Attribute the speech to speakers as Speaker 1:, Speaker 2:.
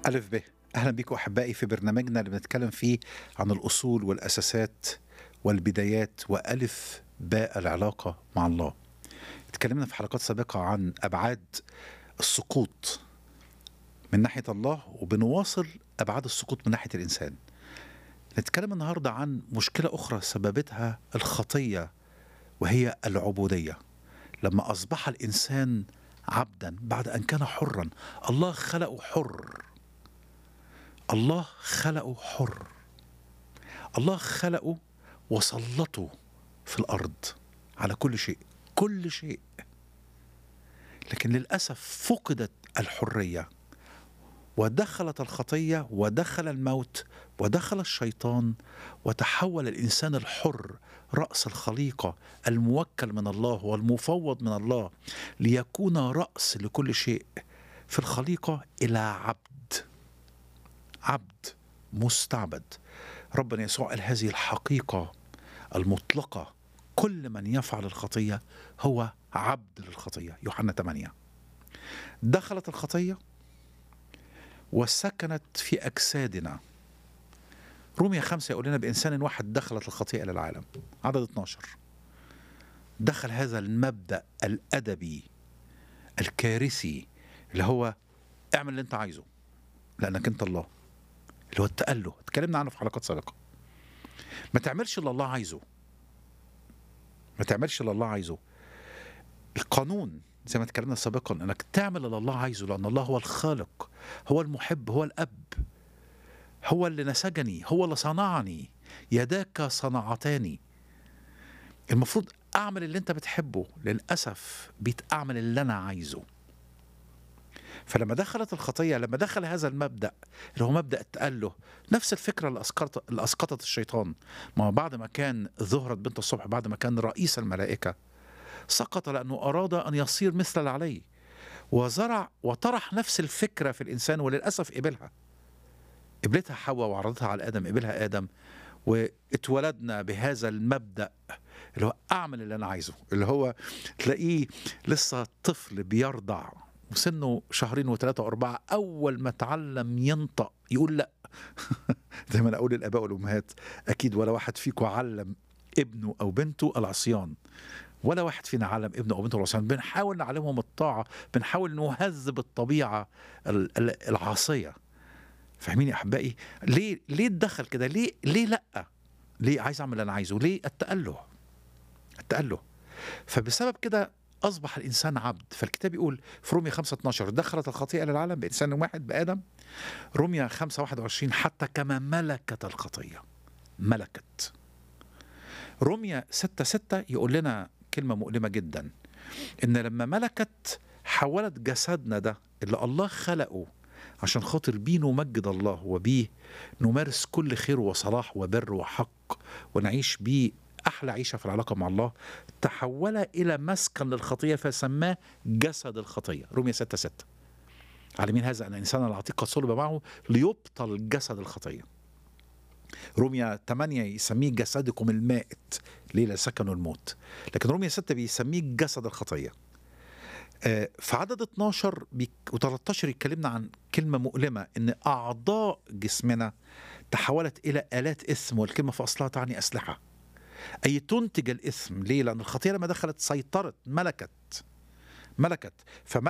Speaker 1: ألف ب أهلا بكم أحبائي في برنامجنا اللي بنتكلم فيه عن الأصول والأساسات والبدايات وألف باء العلاقة مع الله اتكلمنا في حلقات سابقة عن أبعاد السقوط من ناحية الله وبنواصل أبعاد السقوط من ناحية الإنسان نتكلم النهاردة عن مشكلة أخرى سببتها الخطية وهي العبودية لما أصبح الإنسان عبدا بعد أن كان حرا الله خلقه حر الله خلقه حر الله خلقه وسلطه في الأرض على كل شيء كل شيء لكن للأسف فقدت الحرية ودخلت الخطية ودخل الموت ودخل الشيطان وتحول الإنسان الحر رأس الخليقة الموكل من الله والمفوض من الله ليكون رأس لكل شيء في الخليقة إلى عبد عبد مستعبد ربنا يسوع قال هذه الحقيقة المطلقة كل من يفعل الخطية هو عبد للخطية يوحنا 8 دخلت الخطية وسكنت في أجسادنا رومية خمسة يقول لنا بإنسان واحد دخلت الخطيئة إلى العالم عدد 12 دخل هذا المبدأ الأدبي الكارثي اللي هو اعمل اللي انت عايزه لأنك انت الله اللي هو التأله اتكلمنا عنه في حلقات سابقة ما تعملش اللي الله عايزه ما تعملش اللي الله عايزه القانون زي ما اتكلمنا سابقا انك تعمل اللي الله عايزه لان الله هو الخالق هو المحب هو الاب هو اللي نسجني هو اللي صنعني يداك صنعتاني المفروض اعمل اللي انت بتحبه للاسف بقيت اعمل اللي انا عايزه فلما دخلت الخطيه لما دخل هذا المبدا اللي هو مبدا التاله نفس الفكره اللي اسقطت اللي اسقطت الشيطان ما هو بعد ما كان ظهرت بنت الصبح بعد ما كان رئيس الملائكه سقط لأنه أراد أن يصير مثل العلي وزرع وطرح نفس الفكرة في الإنسان وللأسف قبلها قبلتها حواء وعرضتها على آدم قبلها آدم واتولدنا بهذا المبدأ اللي هو أعمل اللي أنا عايزه اللي هو تلاقيه لسه طفل بيرضع وسنه شهرين وثلاثة وأربعة أول ما تعلم ينطق يقول لأ زي ما أنا أقول للآباء والأمهات أكيد ولا واحد فيكم علم ابنه أو بنته العصيان ولا واحد فينا علم ابنه او بنته العصيان بنحاول نعلمهم الطاعه بنحاول نهذب الطبيعه العاصيه فاهمين يا احبائي ليه ليه اتدخل كده ليه ليه لا ليه عايز اعمل اللي انا عايزه ليه التاله التاله فبسبب كده اصبح الانسان عبد فالكتاب يقول في روميا 5 12 دخلت الخطيئه للعالم بانسان واحد بادم روميا 5 21 حتى كما ملكت الخطيه ملكت روميا 6 6 يقول لنا كلمة مؤلمة جدا إن لما ملكت حولت جسدنا ده اللي الله خلقه عشان خاطر بيه نمجد الله وبيه نمارس كل خير وصلاح وبر وحق ونعيش بيه أحلى عيشة في العلاقة مع الله تحول إلى مسكن للخطية فسماه جسد الخطية رومية 6 6 عالمين هذا أن الإنسان العتيق قد صلب معه ليبطل جسد الخطيه روميا 8 يسميه جسدكم المائت ليه لسكنوا الموت لكن روميا 6 بيسميه جسد الخطيه آه في عدد 12 و13 يتكلمنا عن كلمه مؤلمه ان اعضاء جسمنا تحولت الى الات اثم والكلمه في اصلها تعني اسلحه اي تنتج الاثم ليه لان الخطيه لما دخلت سيطرت ملكت ملكت فما